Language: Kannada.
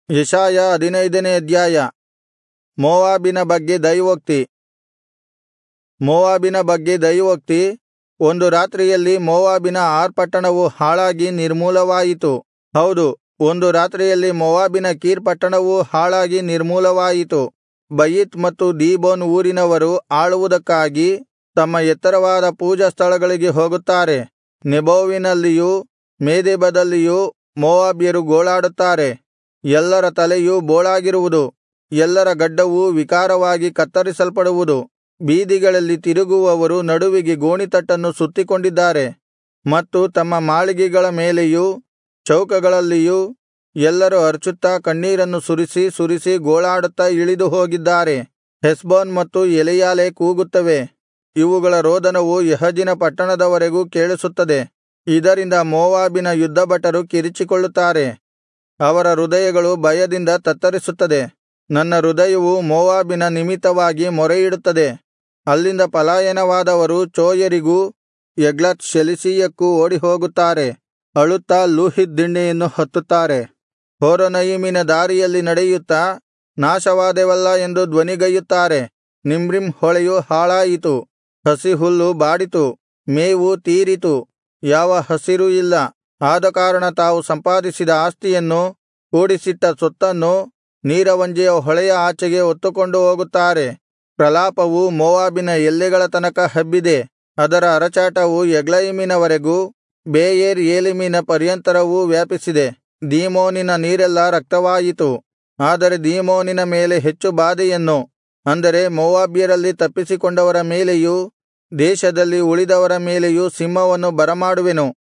ಯೆಶಾಯ ಹದಿನೈದನೇ ಅಧ್ಯಾಯ ಮೋವಾಬಿನ ಬಗ್ಗೆ ದೈವೋಕ್ತಿ ಮೋವಾಬಿನ ಬಗ್ಗೆ ದೈವೋಕ್ತಿ ಒಂದು ರಾತ್ರಿಯಲ್ಲಿ ಮೋವಾಬಿನ ಆರ್ ಪಟ್ಟಣವು ಹಾಳಾಗಿ ನಿರ್ಮೂಲವಾಯಿತು ಹೌದು ಒಂದು ರಾತ್ರಿಯಲ್ಲಿ ಮೋವಾಬಿನ ಕೀರ್ ಪಟ್ಟಣವೂ ಹಾಳಾಗಿ ನಿರ್ಮೂಲವಾಯಿತು ಬಯಿತ್ ಮತ್ತು ದೀಬೋನ್ ಊರಿನವರು ಆಳುವುದಕ್ಕಾಗಿ ತಮ್ಮ ಎತ್ತರವಾದ ಪೂಜಾಸ್ಥಳಗಳಿಗೆ ಹೋಗುತ್ತಾರೆ ನೆಬೋವಿನಲ್ಲಿಯೂ ಮೇದೆಬದಲ್ಲಿಯೂ ಮೋವಾಬ್ಯರು ಗೋಳಾಡುತ್ತಾರೆ ಎಲ್ಲರ ತಲೆಯು ಬೋಳಾಗಿರುವುದು ಎಲ್ಲರ ಗಡ್ಡವು ವಿಕಾರವಾಗಿ ಕತ್ತರಿಸಲ್ಪಡುವುದು ಬೀದಿಗಳಲ್ಲಿ ತಿರುಗುವವರು ನಡುವಿಗೆ ಗೋಣಿತಟ್ಟನ್ನು ಸುತ್ತಿಕೊಂಡಿದ್ದಾರೆ ಮತ್ತು ತಮ್ಮ ಮಾಳಿಗೆಗಳ ಮೇಲೆಯೂ ಚೌಕಗಳಲ್ಲಿಯೂ ಎಲ್ಲರು ಅರಚುತ್ತಾ ಕಣ್ಣೀರನ್ನು ಸುರಿಸಿ ಸುರಿಸಿ ಗೋಳಾಡುತ್ತಾ ಇಳಿದು ಹೋಗಿದ್ದಾರೆ ಹೆಷ್ಬೋನ್ ಮತ್ತು ಎಲೆಯಾಲೆ ಕೂಗುತ್ತವೆ ಇವುಗಳ ರೋದನವು ಯಹಜಿನ ಪಟ್ಟಣದವರೆಗೂ ಕೇಳಿಸುತ್ತದೆ ಇದರಿಂದ ಮೋವಾಬಿನ ಯುದ್ಧಭಟರು ಕಿರಿಚಿಕೊಳ್ಳುತ್ತಾರೆ ಅವರ ಹೃದಯಗಳು ಭಯದಿಂದ ತತ್ತರಿಸುತ್ತದೆ ನನ್ನ ಹೃದಯವು ಮೋವಾಬಿನ ನಿಮಿತ್ತವಾಗಿ ಮೊರೆಯಿಡುತ್ತದೆ ಅಲ್ಲಿಂದ ಪಲಾಯನವಾದವರು ಚೋಯರಿಗೂ ಎಗ್ಲತ್ ಶೆಲಿಶೀಯಕ್ಕೂ ಓಡಿಹೋಗುತ್ತಾರೆ ಅಳುತ್ತಾ ಲೂಹೀತ್ ದಿಣ್ಣೆಯನ್ನು ಹತ್ತುತ್ತಾರೆ ಹೊರೊನಯಿಮಿನ ದಾರಿಯಲ್ಲಿ ನಡೆಯುತ್ತಾ ನಾಶವಾದೆವಲ್ಲಾ ಎಂದು ಧ್ವನಿಗೈಯುತ್ತಾರೆ ನಿಮ್ರೀಮ್ ಹೊಳೆಯು ಹಾಳಾಯಿತು ಹಸಿಹುಲ್ಲು ಬಾಡಿತು ಮೇವು ತೀರಿತು ಯಾವ ಹಸಿರೂ ಇಲ್ಲ ಆದಕಾರಣ ತಾವು ಸಂಪಾದಿಸಿದ ಆಸ್ತಿಯನ್ನು ಕೂಡಿಸಿಟ್ಟ ಸೊತ್ತನ್ನು ನೀರವಂಜಿಯ ಹೊಳೆಯ ಆಚೆಗೆ ಹೊತ್ತುಕೊಂಡು ಹೋಗುತ್ತಾರೆ ಪ್ರಲಾಪವು ಮೋವಾಬಿನ ಎಲ್ಲೆಗಳ ತನಕ ಹಬ್ಬಿದೆ ಅದರ ಅರಚಾಟವು ಎಗ್ಲಯಿಮಿನವರೆಗೂ ಬೇಯೇರ್ ಏಲಿಮಿನ ಪರ್ಯಂತರವೂ ವ್ಯಾಪಿಸಿದೆ ದೀಮೋನಿನ ನೀರೆಲ್ಲಾ ರಕ್ತವಾಯಿತು ಆದರೆ ದೀಮೋನಿನ ಮೇಲೆ ಹೆಚ್ಚು ಬಾಧೆಯನ್ನು ಅಂದರೆ ಮೋವಾಬ್ಯರಲ್ಲಿ ತಪ್ಪಿಸಿಕೊಂಡವರ ಮೇಲೆಯೂ ದೇಶದಲ್ಲಿ ಉಳಿದವರ ಮೇಲೆಯೂ ಸಿಂಹವನ್ನು ಬರಮಾಡುವೆನು